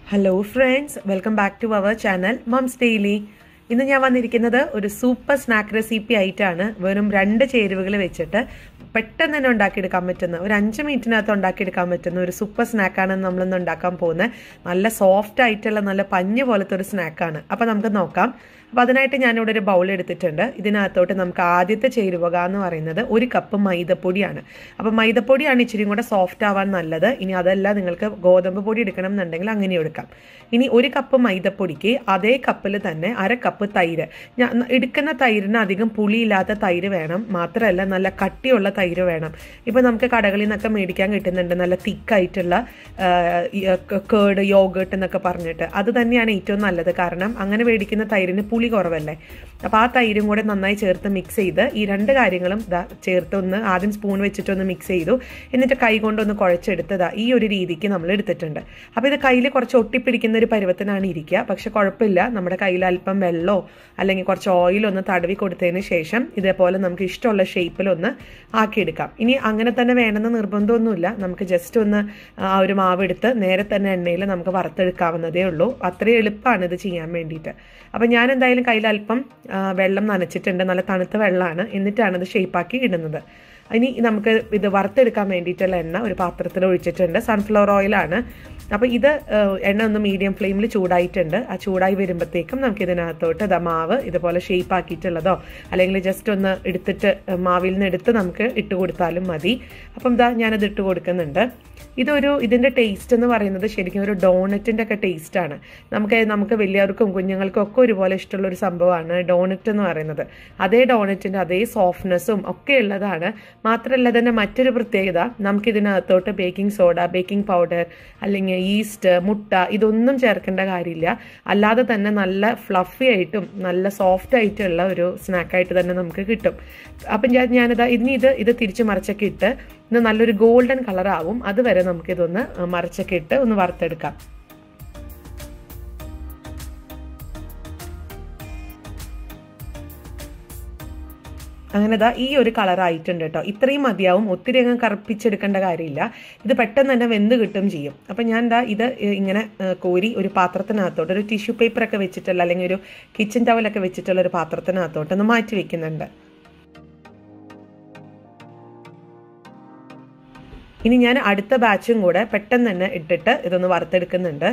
hello friends welcome back to our channel moms daily ഇന്ന് ഞാൻ വന്നിരിക്കുന്നത് ഒരു സൂപ്പർ സ്നാക്ക് റെസിപ്പി ആയിട്ടാണ് വെറും രണ്ട് ചേരുവകൾ വെച്ചിട്ട് പെട്ടെന്ന് തന്നെ ഉണ്ടാക്കിയെടുക്കാൻ പറ്റുന്ന ഒരു അഞ്ച് മിനിറ്റിനകത്ത് ഉണ്ടാക്കിയെടുക്കാൻ പറ്റുന്ന ഒരു സൂപ്പർ സ്നാക്കാണ് നമ്മളിന്ന് ഉണ്ടാക്കാൻ പോകുന്നത് നല്ല സോഫ്റ്റ് ആയിട്ടുള്ള നല്ല പഞ്ഞ് പോലത്തെ ഒരു സ്നാക്കാണ് അപ്പോൾ നമുക്ക് നോക്കാം അപ്പോൾ അതിനായിട്ട് ഞാനിവിടെ ഒരു ബൗൾ എടുത്തിട്ടുണ്ട് ഇതിനകത്തോട്ട് നമുക്ക് ആദ്യത്തെ ചേരുവക എന്ന് പറയുന്നത് ഒരു കപ്പ് മൈദപ്പൊടിയാണ് അപ്പോൾ മൈദപ്പൊടിയാണ് ഇച്ചിരി കൂടെ സോഫ്റ്റ് ആവാൻ നല്ലത് ഇനി അതല്ല നിങ്ങൾക്ക് ഗോതമ്പ് പൊടി എടുക്കണം എന്നുണ്ടെങ്കിൽ അങ്ങനെ എടുക്കാം ഇനി ഒരു കപ്പ് മൈദപ്പൊടിക്ക് അതേ കപ്പിൽ തന്നെ അര കപ്പ് തൈര് ഞാൻ എടുക്കുന്ന തൈരിന് അധികം പുളിയില്ലാത്ത തൈര് വേണം മാത്രമല്ല നല്ല കട്ടിയുള്ള തൈര് വേണം ഇപ്പോൾ നമുക്ക് കടകളിൽ നിന്നൊക്കെ മേടിക്കാൻ കിട്ടുന്നുണ്ട് നല്ല തിക്കായിട്ടുള്ള കേട് യോഗേട്ട് എന്നൊക്കെ പറഞ്ഞിട്ട് അത് തന്നെയാണ് ഏറ്റവും നല്ലത് കാരണം അങ്ങനെ മേടിക്കുന്ന തൈരിന് പുളി കുറവല്ലേ അപ്പോൾ ആ തൈരും കൂടെ നന്നായി ചേർത്ത് മിക്സ് ചെയ്ത് ഈ രണ്ട് കാര്യങ്ങളും ഇതാ ചേർത്ത് ഒന്ന് ആദ്യം സ്പൂൺ വെച്ചിട്ടൊന്ന് മിക്സ് ചെയ്തു എന്നിട്ട് കൈ കൊണ്ടൊന്ന് കുഴച്ചെടുത്തതാ ഈ ഒരു രീതിക്ക് നമ്മൾ എടുത്തിട്ടുണ്ട് അപ്പോൾ ഇത് കയ്യിൽ കുറച്ച് ഒട്ടിപ്പിടിക്കുന്ന ഒരു പരുവത്തിനാണ് ഇരിക്കുക പക്ഷെ കുഴപ്പമില്ല നമ്മുടെ കയ്യിൽ അല്പം വെള്ളമോ അല്ലെങ്കിൽ കുറച്ച് ഓയിലൊന്ന് തടവി കൊടുത്തതിന് ശേഷം ഇതേപോലെ നമുക്ക് ഇഷ്ടമുള്ള ഷേപ്പിലൊന്ന് ആക്കിയെടുക്കാം ഇനി അങ്ങനെ തന്നെ വേണമെന്ന് നിർബന്ധമൊന്നുമില്ല നമുക്ക് ജസ്റ്റ് ഒന്ന് ആ ഒരു മാവ് എടുത്ത് നേരെ തന്നെ എണ്ണയിൽ നമുക്ക് വറുത്തെടുക്കാവുന്നതേ ഉള്ളൂ അത്രയും എളുപ്പമാണ് ഇത് ചെയ്യാൻ വേണ്ടിയിട്ട് അപ്പം ഞാൻ എന്തായാലും കയ്യിൽ അല്പം വെള്ളം നനച്ചിട്ടുണ്ട് നല്ല തണുത്ത വെള്ളമാണ് എന്നിട്ടാണ് ഇത് ഷേപ്പാക്കി ഇടുന്നത് ഇനി നമുക്ക് ഇത് വറുത്തെടുക്കാൻ വേണ്ടിയിട്ടുള്ള എണ്ണ ഒരു പാത്രത്തിൽ ഒഴിച്ചിട്ടുണ്ട് സൺഫ്ലവർ ഓയിലാണ് അപ്പോൾ ഇത് എണ്ണ ഒന്ന് മീഡിയം ഫ്ലെയിമിൽ ചൂടായിട്ടുണ്ട് ആ ചൂടായി വരുമ്പോഴത്തേക്കും നമുക്ക് ഇതിനകത്തോട്ട് ഇതാ മാവ് ഇതുപോലെ ഷേപ്പ് ആക്കിയിട്ടുള്ളതോ അല്ലെങ്കിൽ ജസ്റ്റ് ഒന്ന് എടുത്തിട്ട് മാവിൽ നിന്ന് എടുത്ത് നമുക്ക് ഇട്ട് കൊടുത്താലും മതി അപ്പം ഇതാ ഞാനത് ഇട്ട് കൊടുക്കുന്നുണ്ട് ഇതൊരു ഇതിൻ്റെ ടേസ്റ്റ് എന്ന് പറയുന്നത് ശരിക്കും ഒരു ഡോണറ്റിൻ്റെ ഒക്കെ ടേസ്റ്റാണ് നമുക്ക് നമുക്ക് വലിയവർക്കും കുഞ്ഞുങ്ങൾക്കും ഒക്കെ ഒരുപോലെ ഇഷ്ടമുള്ള ഒരു സംഭവമാണ് ഡോണറ്റ് എന്ന് പറയുന്നത് അതേ ഡോണറ്റിൻ്റെ അതേ സോഫ്റ്റ്നെസ്സും ഒക്കെ ഉള്ളതാണ് മാത്രമല്ല തന്നെ മറ്റൊരു പ്രത്യേകത നമുക്കിതിനകത്തോട്ട് ബേക്കിംഗ് സോഡ ബേക്കിംഗ് പൗഡർ അല്ലെങ്കിൽ ഈസ്റ്റ് മുട്ട ഇതൊന്നും ചേർക്കേണ്ട കാര്യമില്ല അല്ലാതെ തന്നെ നല്ല ഫ്ലഫി ആയിട്ടും നല്ല സോഫ്റ്റ് ആയിട്ടുള്ള ഒരു സ്നാക്കായിട്ട് തന്നെ നമുക്ക് കിട്ടും അപ്പം ഞാൻ ഞാനിതാ ഇനി ഇത് ഇത് തിരിച്ച് മറിച്ചൊക്കെ ഇട്ട് ഇത് നല്ലൊരു ഗോൾഡൻ കളറാവും അതുവരെ നമുക്കിതൊന്ന് മറിച്ചൊക്കെ ഇട്ട് ഒന്ന് വറുത്തെടുക്കാം അങ്ങനെ ദാ ഈ ഒരു കളർ ആയിട്ടുണ്ട് കേട്ടോ ഇത്രയും മതിയാവും ഒത്തിരി അങ്ങ് കറുപ്പിച്ചെടുക്കേണ്ട കാര്യമില്ല ഇത് പെട്ടെന്ന് തന്നെ വെന്ത് കിട്ടും ചെയ്യും അപ്പം ഞാൻ ദാ ഇത് ഇങ്ങനെ കോരി ഒരു പാത്രത്തിനകത്തോട്ട് ഒരു ടിഷ്യൂ പേപ്പറൊക്കെ വെച്ചിട്ടുള്ള അല്ലെങ്കിൽ ഒരു കിച്ചൺ ടവലൊക്കെ വെച്ചിട്ടുള്ള ഒരു പാത്രത്തിനകത്തോട്ട് ഒന്ന് മാറ്റി വെക്കുന്നുണ്ട് ഇനി ഞാൻ അടുത്ത ബാച്ചും കൂടെ പെട്ടെന്ന് തന്നെ ഇട്ടിട്ട് ഇതൊന്ന് വറുത്തെടുക്കുന്നുണ്ട്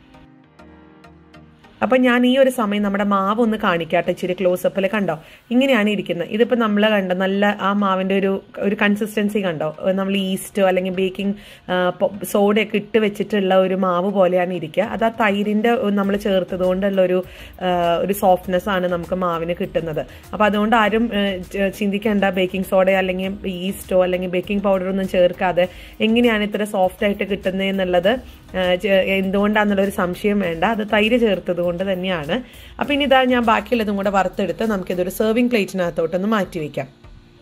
അപ്പം ഞാൻ ഈ ഒരു സമയം നമ്മുടെ മാവ് ഒന്ന് കാണിക്കാട്ടെ ഇച്ചിരി ക്ലോസപ്പിൽ കണ്ടോ ഇങ്ങനെയാണ് ഇരിക്കുന്നത് ഇതിപ്പോൾ നമ്മൾ കണ്ടോ നല്ല ആ മാവിൻ്റെ ഒരു ഒരു കൺസിസ്റ്റൻസി കണ്ടോ നമ്മൾ ഈസ്റ്റോ അല്ലെങ്കിൽ ബേക്കിംഗ് സോഡയൊക്കെ ഇട്ട് വെച്ചിട്ടുള്ള ഒരു മാവ് പോലെയാണ് ഇരിക്കുക അത് ആ തൈരിൻ്റെ നമ്മൾ ചേർത്തത് കൊണ്ടുള്ള ഒരു ഒരു സോഫ്റ്റ്നെസ് ആണ് നമുക്ക് മാവിന് കിട്ടുന്നത് അപ്പോൾ അതുകൊണ്ട് ആരും ചിന്തിക്കേണ്ട ബേക്കിംഗ് സോഡ അല്ലെങ്കിൽ ഈസ്റ്റോ അല്ലെങ്കിൽ ബേക്കിംഗ് പൗഡർ ഒന്നും ചേർക്കാതെ എങ്ങനെയാണ് ഇത്ര സോഫ്റ്റ് ആയിട്ട് കിട്ടുന്നത് എന്നുള്ളത് എന്തുകൊണ്ടാണെന്നുള്ളൊരു സംശയം വേണ്ട അത് തൈര് ചേർത്തത് കൊണ്ട് തന്നെയാണ് അപ്പം ഇനി ഇതാ ഞാൻ ബാക്കിയുള്ളതും കൂടെ വറുത്തെടുത്ത് നമുക്കിതൊരു സെർവിങ് പ്ലേറ്റിനകത്തോട്ടൊന്ന് മാറ്റി വയ്ക്കാം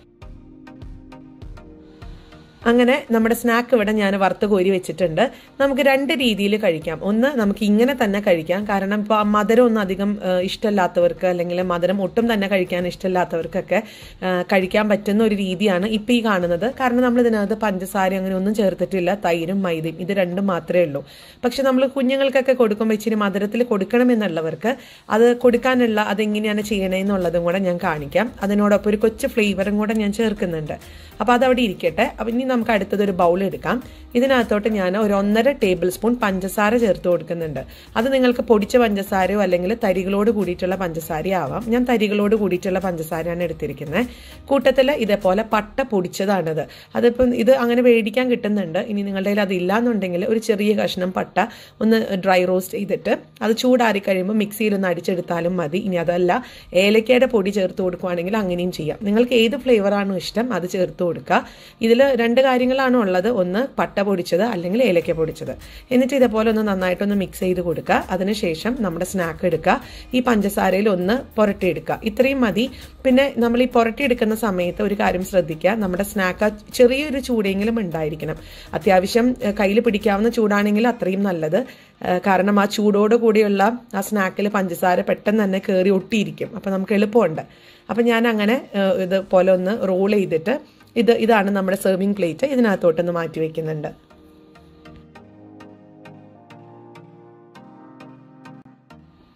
അങ്ങനെ നമ്മുടെ സ്നാക്ക് ഇവിടെ ഞാൻ വറുത്ത് കോരി വെച്ചിട്ടുണ്ട് നമുക്ക് രണ്ട് രീതിയിൽ കഴിക്കാം ഒന്ന് നമുക്ക് ഇങ്ങനെ തന്നെ കഴിക്കാം കാരണം ഇപ്പോൾ മധുരം ഒന്നും അധികം ഇഷ്ടമില്ലാത്തവർക്ക് അല്ലെങ്കിൽ മധുരം ഒട്ടും തന്നെ കഴിക്കാൻ ഇഷ്ടമില്ലാത്തവർക്കൊക്കെ കഴിക്കാൻ പറ്റുന്ന ഒരു രീതിയാണ് ഇപ്പം ഈ കാണുന്നത് കാരണം നമ്മൾ ഇതിനകത്ത് പഞ്ചസാര അങ്ങനെ ഒന്നും ചേർത്തിട്ടില്ല തൈരും മൈദയും ഇത് രണ്ടും മാത്രമേ ഉള്ളൂ പക്ഷെ നമ്മൾ കുഞ്ഞുങ്ങൾക്കൊക്കെ കൊടുക്കുമ്പോൾ ഇച്ചിരി മധുരത്തിൽ കൊടുക്കണമെന്നുള്ളവർക്ക് അത് കൊടുക്കാനുള്ള അതെങ്ങനെയാണ് ചെയ്യണമെന്നുള്ളതും കൂടെ ഞാൻ കാണിക്കാം അതിനോടൊപ്പം ഒരു കൊച്ചു ഫ്ലേവറും കൂടെ ഞാൻ ചേർക്കുന്നുണ്ട് അപ്പോൾ അതവിടെ ഇരിക്കട്ടെ അപ്പം ഇനി നമുക്ക് അടുത്തത് ഒരു ബൗൾ എടുക്കാം ഇതിനകത്തോട്ട് ഞാൻ ഒരു ഒന്നര ടേബിൾ സ്പൂൺ പഞ്ചസാര ചേർത്ത് കൊടുക്കുന്നുണ്ട് അത് നിങ്ങൾക്ക് പൊടിച്ച പഞ്ചസാരയോ അല്ലെങ്കിൽ തരികളോട് കൂടിയിട്ടുള്ള പഞ്ചസാരയോ ആവാം ഞാൻ തരികളോട് കൂടിയിട്ടുള്ള പഞ്ചസാരയാണ് എടുത്തിരിക്കുന്നത് കൂട്ടത്തിൽ ഇതേപോലെ പട്ട പൊടിച്ചതാണിത് അതിപ്പം ഇത് അങ്ങനെ മേടിക്കാൻ കിട്ടുന്നുണ്ട് ഇനി നിങ്ങളുടെ കയ്യിൽ അതില്ല എന്നുണ്ടെങ്കിൽ ഒരു ചെറിയ കഷ്ണം പട്ട ഒന്ന് ഡ്രൈ റോസ്റ്റ് ചെയ്തിട്ട് അത് ചൂടാറി കഴിയുമ്പോൾ മിക്സിയിൽ ഒന്ന് അടിച്ചെടുത്താലും മതി ഇനി അതല്ല ഏലക്കയുടെ പൊടി ചേർത്ത് കൊടുക്കുകയാണെങ്കിൽ അങ്ങനെയും ചെയ്യാം നിങ്ങൾക്ക് ഏത് ഫ്ലേവറാണോ ഇഷ്ടം അത് ചേർത്ത് കൊടുക്കുക ഇതിൽ രണ്ട് കാര്യങ്ങളാണ് ഉള്ളത് ഒന്ന് പട്ട പൊടിച്ചത് അല്ലെങ്കിൽ ഏലക്ക പൊടിച്ചത് എന്നിട്ട് ഇതേപോലെ ഒന്ന് നന്നായിട്ടൊന്ന് മിക്സ് ചെയ്ത് കൊടുക്കുക അതിനുശേഷം നമ്മുടെ സ്നാക്ക് എടുക്കുക ഈ പഞ്ചസാരയിൽ ഒന്ന് പുരട്ടിയെടുക്കുക ഇത്രയും മതി പിന്നെ നമ്മൾ ഈ പുരട്ടിയെടുക്കുന്ന സമയത്ത് ഒരു കാര്യം ശ്രദ്ധിക്കുക നമ്മുടെ സ്നാക്ക് ചെറിയൊരു ചൂടെങ്കിലും ഉണ്ടായിരിക്കണം അത്യാവശ്യം കയ്യിൽ പിടിക്കാവുന്ന ചൂടാണെങ്കിൽ അത്രയും നല്ലത് കാരണം ആ ചൂടോട് കൂടിയുള്ള ആ സ്നാക്കിൽ പഞ്ചസാര പെട്ടെന്ന് തന്നെ കയറി ഒട്ടിയിരിക്കും അപ്പം നമുക്ക് എളുപ്പമുണ്ട് അപ്പം ഞാൻ അങ്ങനെ ഇതുപോലെ ഒന്ന് റോൾ ചെയ്തിട്ട് ഇത് ഇതാണ് നമ്മുടെ സെർവിങ് പ്ലേറ്റ് ഇതിനകത്തോട്ടൊന്ന് മാറ്റി വെക്കുന്നുണ്ട്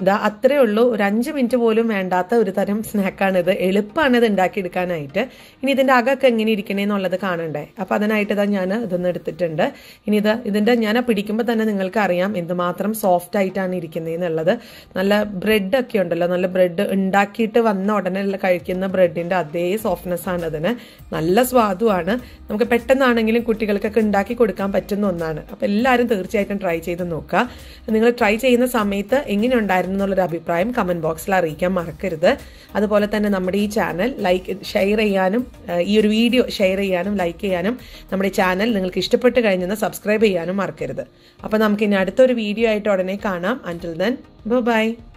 ഇതാ അത്രേ ഉള്ളൂ ഒരു അഞ്ച് മിനിറ്റ് പോലും വേണ്ടാത്ത ഒരു തരം സ്നാക്കാണിത് എളുപ്പമാണ് ഇത് ഉണ്ടാക്കിയെടുക്കാനായിട്ട് ഇനി ഇതിൻ്റെ അകമൊക്കെ എങ്ങനെ ഇരിക്കണേ എന്നുള്ളത് കാണണ്ടേ അപ്പോൾ അതിനായിട്ട് ഇതാ ഞാൻ ഇതൊന്ന് എടുത്തിട്ടുണ്ട് ഇനി ഇത് ഇതിൻ്റെ ഞാൻ പിടിക്കുമ്പോൾ തന്നെ നിങ്ങൾക്ക് അറിയാം എന്തുമാത്രം സോഫ്റ്റ് ആയിട്ടാണ് ഇരിക്കുന്നത് എന്നുള്ളത് നല്ല ബ്രെഡ് ഒക്കെ ഉണ്ടല്ലോ നല്ല ബ്രെഡ് ഉണ്ടാക്കിയിട്ട് വന്ന ഉടനെ കഴിക്കുന്ന ബ്രെഡിൻ്റെ അതേ സോഫ്റ്റ്നെസ് ആണ് അതിന് നല്ല സ്വാദുമാണ് നമുക്ക് പെട്ടെന്നാണെങ്കിലും കുട്ടികൾക്കൊക്കെ ഉണ്ടാക്കി കൊടുക്കാൻ പറ്റുന്ന ഒന്നാണ് അപ്പോൾ എല്ലാവരും തീർച്ചയായിട്ടും ട്രൈ ചെയ്ത് നോക്കുക നിങ്ങൾ ട്രൈ ചെയ്യുന്ന സമയത്ത് എങ്ങനെ ഉണ്ടായിരുന്നു എന്നുള്ളൊരു അഭിപ്രായം കമൻറ്റ് ബോക്സിൽ അറിയിക്കാൻ മറക്കരുത് അതുപോലെ തന്നെ നമ്മുടെ ഈ ചാനൽ ലൈക്ക് ഷെയർ ചെയ്യാനും ഈ ഒരു വീഡിയോ ഷെയർ ചെയ്യാനും ലൈക്ക് ചെയ്യാനും നമ്മുടെ ചാനൽ നിങ്ങൾക്ക് ഇഷ്ടപ്പെട്ട് കഴിഞ്ഞെന്ന് സബ്സ്ക്രൈബ് ചെയ്യാനും മറക്കരുത് അപ്പോൾ നമുക്ക് ഇനി അടുത്തൊരു വീഡിയോ ആയിട്ട് ഉടനെ കാണാം അൻറ്റിൽ ദെൻ ബൈ